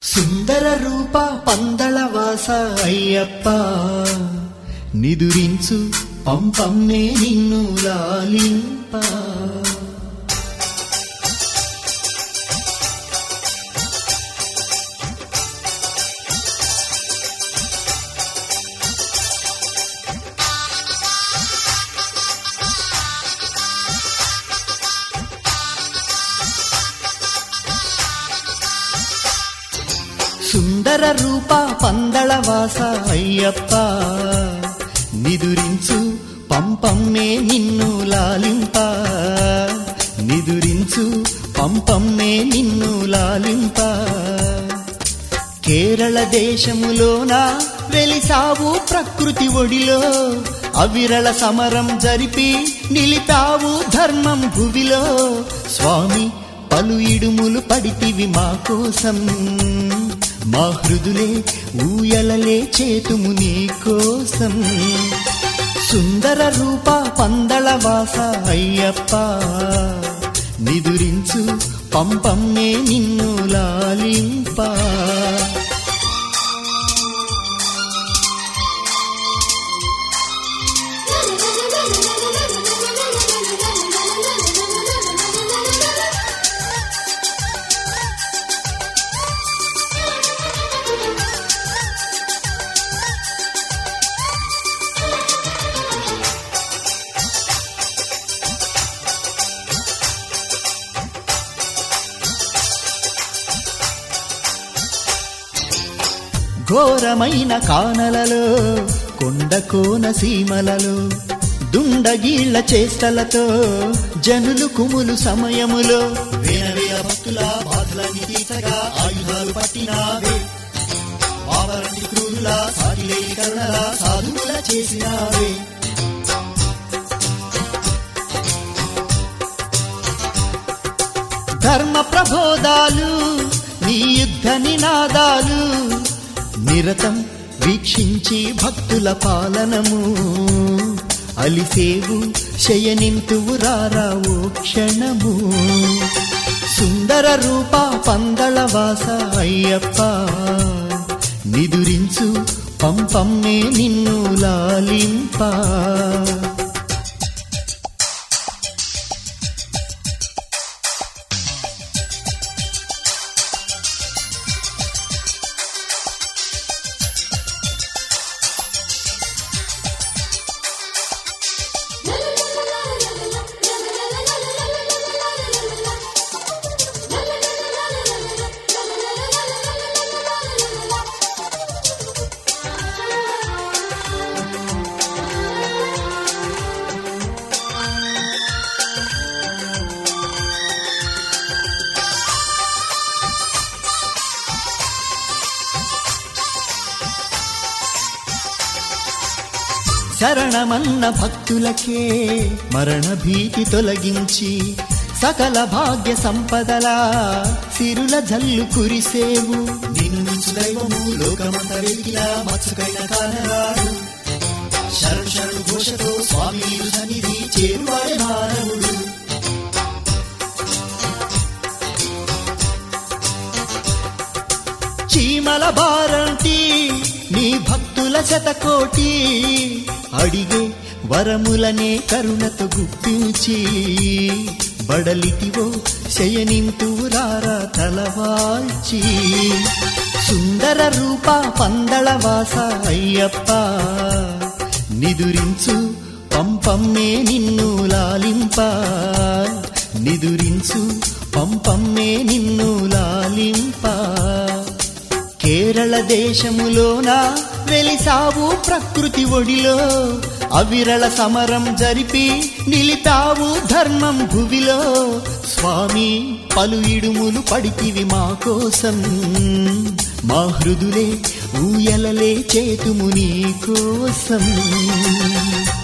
సుందర రూప పందళవాస అయ్యప్ప నిదురించు పంపమ్మే నిన్ను లాలింప సుందర రూప పందళవాస అయ్యప్ప నిదురించు పంపమ్మే నిన్ను లాలింప నిదురించు పంపమ్మే నిన్ను లాలింప కేరళ దేశములోన వెలిసావు ప్రకృతి ఒడిలో అవిరళ సమరం జరిపి నిలిపావు ధర్మం భువిలో స్వామి పలు ఇడుములు పడితివి మా కోసం మా హృదులే ఊయలలే చేతుము నీ కోసం సుందర రూప పందళవాస అయ్యప్ప నిదురించు పంపమ్మే నిన్ను లాలింప ఘోరమైన కానలలో కొండ కోన సీమలలో దుండగీళ్ల చేష్టలతో జనులు కుములు సమయములో వేల వేల భక్తుల బాధలని తీర్చగా ఆయుధాలు పట్టినావే పావరంటి క్రూరుల సాటిలేని కరుణల సాధువుల చేసినావే ధర్మ ప్రబోధాలు నీ యుద్ధ నినాదాలు నిరతం వీక్షించి భక్తుల పాలనము అలిసేవు శయనింతువు రారావు క్షణము సుందర రూప పందళవాస అయ్యప్ప నిదురించు పంపమ్మే నిన్ను లాలింప శరణమన్న భక్తులకే మరణ భీతి తొలగించి సకల భాగ్య సంపదలా సిరుల జల్లు కురిసేవు నిన్ను మించు దైవము లోకమంత వెలిగిలా మత్సుకైన కానరాడు శరణు శరణు ఘోషతో స్వామి నీరు సన్నిధి చేరువాడే మానవుడు చీమల బారంటి నీ భక్తుల శతకోటి అడిగే వరములనే కరుణతో గుప్పించి బడలితివో శయనింతువు రారా తలవాల్చి సుందర రూప పందళవాస అయ్యప్ప నిదురించు పంపమ్మే నిన్ను లాలింప నిదురించు పంపమ్మే నిన్ను లాలింప కేరళ దేశములోన వెలిసావు ప్రకృతి ఒడిలో అవిరళ సమరం జరిపి నిలిపావు ధర్మం భువిలో స్వామి పలు ఇడుములు పడితివి మా కోసం మా హృదులే ఊయలలే చేతుము నీ కోసం